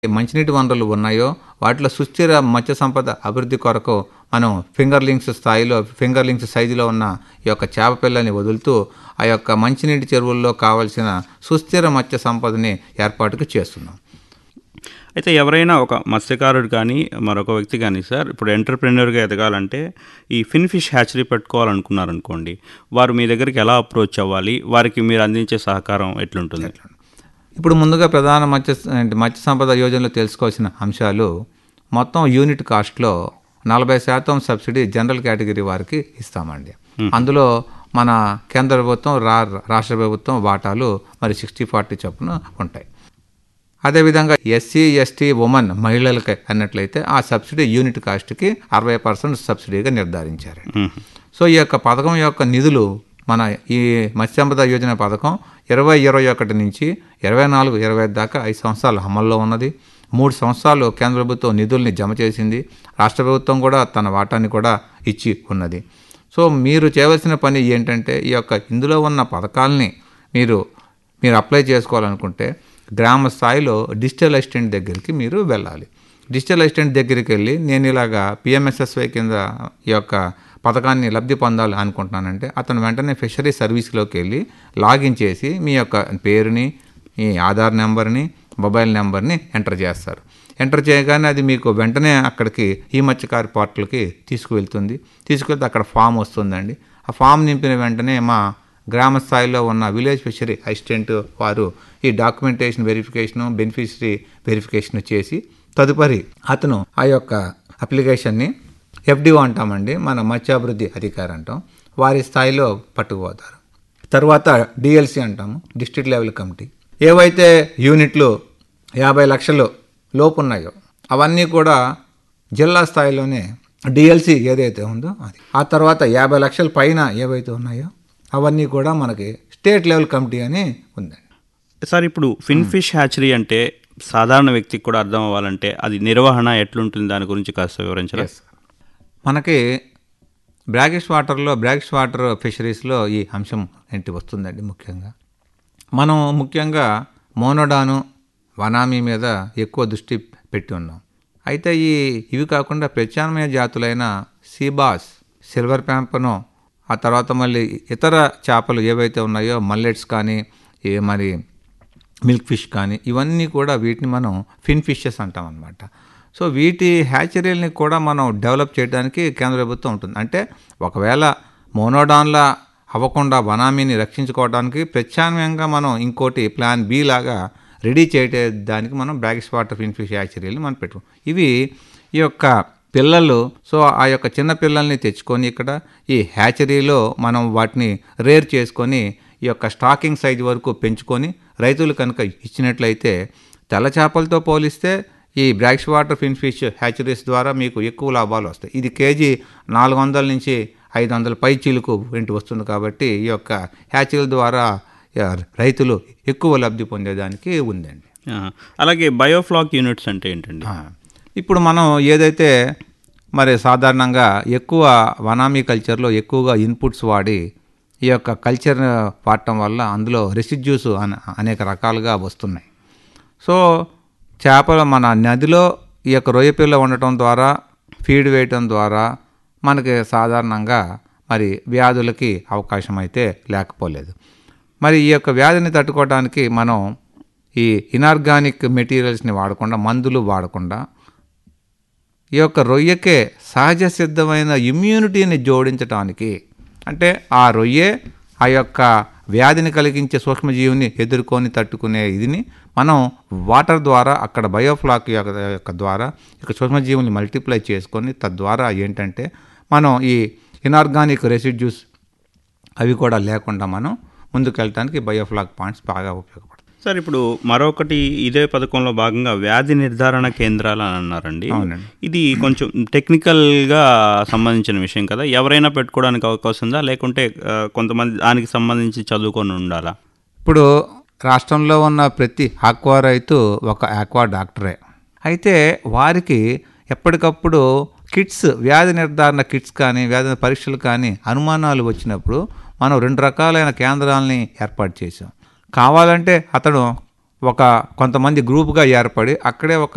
మంచినీటి వనరులు ఉన్నాయో వాటిలో సుస్థిర మత్స్య సంపద అభివృద్ధి కొరకు మనం ఫింగర్ లింక్స్ స్థాయిలో ఫింగర్ లింక్స్ సైజులో ఉన్న ఈ యొక్క చేప పిల్లని వదులుతూ ఆ యొక్క మంచినీటి చెరువుల్లో కావలసిన సుస్థిర మత్స్య సంపదని ఏర్పాటుకు చేస్తున్నాం అయితే ఎవరైనా ఒక మత్స్యకారుడు కానీ మరొక వ్యక్తి కానీ సార్ ఇప్పుడు ఎంటర్ప్రెన్యూర్గా ఎదగాలంటే ఈ ఫిన్ ఫిష్ హ్యాచరీ పెట్టుకోవాలనుకున్నారనుకోండి వారు మీ దగ్గరికి ఎలా అప్రోచ్ అవ్వాలి వారికి మీరు అందించే సహకారం ఎట్లుంటుంది ఇప్పుడు ముందుగా ప్రధాన మత్స్య అంటే మత్స్య సంపద యోజనలో తెలుసుకోవాల్సిన అంశాలు మొత్తం యూనిట్ కాస్ట్లో నలభై శాతం సబ్సిడీ జనరల్ కేటగిరీ వారికి ఇస్తామండి అందులో మన కేంద్ర ప్రభుత్వం రా రాష్ట్ర ప్రభుత్వం వాటాలు మరి సిక్స్టీ ఫార్టీ చొప్పున ఉంటాయి అదేవిధంగా ఎస్సీ ఎస్టీ ఉమెన్ మహిళలకి అన్నట్లయితే ఆ సబ్సిడీ యూనిట్ కాస్ట్కి అరవై పర్సెంట్ సబ్సిడీగా నిర్ధారించారు సో ఈ యొక్క పథకం యొక్క నిధులు మన ఈ మత్స్యంపద యోజన పథకం ఇరవై ఇరవై ఒకటి నుంచి ఇరవై నాలుగు ఇరవై ఐదు దాకా ఐదు సంవత్సరాలు అమల్లో ఉన్నది మూడు సంవత్సరాలు కేంద్ర ప్రభుత్వం నిధుల్ని జమ చేసింది రాష్ట్ర ప్రభుత్వం కూడా తన వాటాన్ని కూడా ఇచ్చి ఉన్నది సో మీరు చేయవలసిన పని ఏంటంటే ఈ యొక్క ఇందులో ఉన్న పథకాలని మీరు మీరు అప్లై చేసుకోవాలనుకుంటే గ్రామ స్థాయిలో డిజిటల్ అసిస్టెంట్ దగ్గరికి మీరు వెళ్ళాలి డిజిటల్ అసిస్టెంట్ దగ్గరికి వెళ్ళి నేను ఇలాగా పిఎంఎస్ఎస్వై కింద ఈ యొక్క పథకాన్ని లబ్ధి పొందాలి అనుకుంటున్నానంటే అతను వెంటనే ఫిషరీ సర్వీస్లోకి వెళ్ళి లాగిన్ చేసి మీ యొక్క పేరుని మీ ఆధార్ నెంబర్ని మొబైల్ నెంబర్ని ఎంటర్ చేస్తారు ఎంటర్ చేయగానే అది మీకు వెంటనే అక్కడికి ఈ మత్స్యకారి పోర్టల్కి తీసుకువెళ్తుంది తీసుకెళ్తే అక్కడ ఫామ్ వస్తుందండి ఆ ఫామ్ నింపిన వెంటనే మా గ్రామ స్థాయిలో ఉన్న విలేజ్ ఫిషరీ అసిస్టెంట్ వారు ఈ డాక్యుమెంటేషన్ వెరిఫికేషను బెనిఫిషరీ వెరిఫికేషన్ చేసి తదుపరి అతను ఆ యొక్క అప్లికేషన్ని ఎఫ్డిఓ అంటామండి మన మత్స్యాభివృద్ధి అధికారి అంటాం వారి స్థాయిలో పట్టుకుపోతారు తర్వాత డిఎల్సి అంటాము డిస్ట్రిక్ట్ లెవెల్ కమిటీ ఏవైతే యూనిట్లు యాభై లక్షలు లోపు ఉన్నాయో అవన్నీ కూడా జిల్లా స్థాయిలోనే డిఎల్సి ఏదైతే ఉందో అది ఆ తర్వాత యాభై లక్షల పైన ఏవైతే ఉన్నాయో అవన్నీ కూడా మనకి స్టేట్ లెవెల్ కమిటీ అని ఉందండి సార్ ఇప్పుడు ఫిన్ ఫిష్ హ్యాచరీ అంటే సాధారణ వ్యక్తికి కూడా అర్థం అవ్వాలంటే అది నిర్వహణ ఎట్లుంటుంది దాని గురించి కాస్త వివరించరా మనకి బ్రాగిష్ వాటర్లో బ్రాగిష్ వాటర్ ఫిషరీస్లో ఈ అంశం ఏంటి వస్తుందండి ముఖ్యంగా మనం ముఖ్యంగా మోనోడాను వనామీ మీద ఎక్కువ దృష్టి పెట్టి ఉన్నాం అయితే ఈ ఇవి కాకుండా ప్రత్యామ్నాయ జాతులైన సీబాస్ సిల్వర్ ప్యాంపను ఆ తర్వాత మళ్ళీ ఇతర చేపలు ఏవైతే ఉన్నాయో మల్లెట్స్ కానీ ఏ మరి మిల్క్ ఫిష్ కానీ ఇవన్నీ కూడా వీటిని మనం ఫిన్ ఫిషెస్ అంటాం అనమాట సో వీటి హ్యాచరీల్ని కూడా మనం డెవలప్ చేయడానికి కేంద్ర ప్రభుత్వం ఉంటుంది అంటే ఒకవేళ మోనోడాన్లా అవ్వకుండా వనామీని రక్షించుకోవడానికి ప్రత్యామ్నాయంగా మనం ఇంకోటి ప్లాన్ బి లాగా రెడీ చేయడానికి మనం బ్రాగిష్ వాటర్ ఫిన్ ఫిష్ హ్యాచరీల్ని మనం పెట్టు ఇవి ఈ యొక్క పిల్లలు సో ఆ యొక్క చిన్న పిల్లల్ని తెచ్చుకొని ఇక్కడ ఈ హ్యాచరీలో మనం వాటిని రేర్ చేసుకొని ఈ యొక్క స్టాకింగ్ సైజ్ వరకు పెంచుకొని రైతులు కనుక ఇచ్చినట్లయితే తెల్ల చేపలతో పోలిస్తే ఈ brackish water fin fish hatcheries ద్వారా మీకు ఎక్కువ లాభాలు వస్తాయి ఇది కేజీ నాలుగు వందల నుంచి ఐదు వందల పై చీలకు వెంటి వస్తుంది కాబట్టి ఈ యొక్క హ్యాచరీల ద్వారా రైతులు ఎక్కువ లబ్ధి పొందేదానికి ఉందండి అలాగే బయోఫ్లాక్ యూనిట్స్ అంటే ఏంటండి ఇప్పుడు మనం ఏదైతే మరి సాధారణంగా ఎక్కువ వనామీ కల్చర్లో ఎక్కువగా ఇన్పుట్స్ వాడి ఈ యొక్క కల్చర్ వాడటం వల్ల అందులో రెసిడ్యూస్ అనేక రకాలుగా వస్తున్నాయి సో చేపలు మన నదిలో ఈ యొక్క రొయ్య పిల్ల ఉండటం ద్వారా ఫీడ్ వేయటం ద్వారా మనకి సాధారణంగా మరి వ్యాధులకి అవకాశం అయితే లేకపోలేదు మరి ఈ యొక్క వ్యాధిని తట్టుకోవడానికి మనం ఈ ఇనార్గానిక్ మెటీరియల్స్ని వాడకుండా మందులు వాడకుండా ఈ యొక్క రొయ్యకే సహజ సిద్ధమైన ఇమ్యూనిటీని జోడించడానికి అంటే ఆ రొయ్యే ఆ యొక్క వ్యాధిని కలిగించే సూక్ష్మజీవిని ఎదుర్కొని తట్టుకునే ఇదిని మనం వాటర్ ద్వారా అక్కడ బయోఫ్లాక్ యొక్క ద్వారా ఇక సూక్ష్మజీవుని మల్టిప్లై చేసుకొని తద్వారా ఏంటంటే మనం ఈ ఇనార్గానిక్ రెసిడ్యూస్ అవి కూడా లేకుండా మనం ముందుకెళ్ళటానికి బయోఫ్లాక్ పాయింట్స్ బాగా ఉపయోగపడతాయి సార్ ఇప్పుడు మరొకటి ఇదే పథకంలో భాగంగా వ్యాధి నిర్ధారణ కేంద్రాలు అని అన్నారండి అవునండి. ఇది కొంచెం టెక్నికల్గా సంబంధించిన విషయం కదా ఎవరైనా పెట్టుకోవడానికి అవకాశం ఉందా లేకుంటే ఆ, కొంతమంది దానికి సంబంధించి చదువుకొని ఉండాలా ఇప్పుడు రాష్ట్రంలో ఉన్న ప్రతి ఆక్వా రైతు ఒక ఆక్వా డాక్టరే అయితే వారికి ఎప్పటికప్పుడు కిట్స్ వ్యాధి నిర్ధారణ కిట్స్ కానీ వ్యాధి పరీక్షలు కానీ అనుమానాలు వచ్చినప్పుడు మనం రెండు రకాలైన కేంద్రాలని ఏర్పాటు చేసాం కావాలంటే అతను ఒక కొంతమంది గ్రూప్గా ఏర్పడి అక్కడే ఒక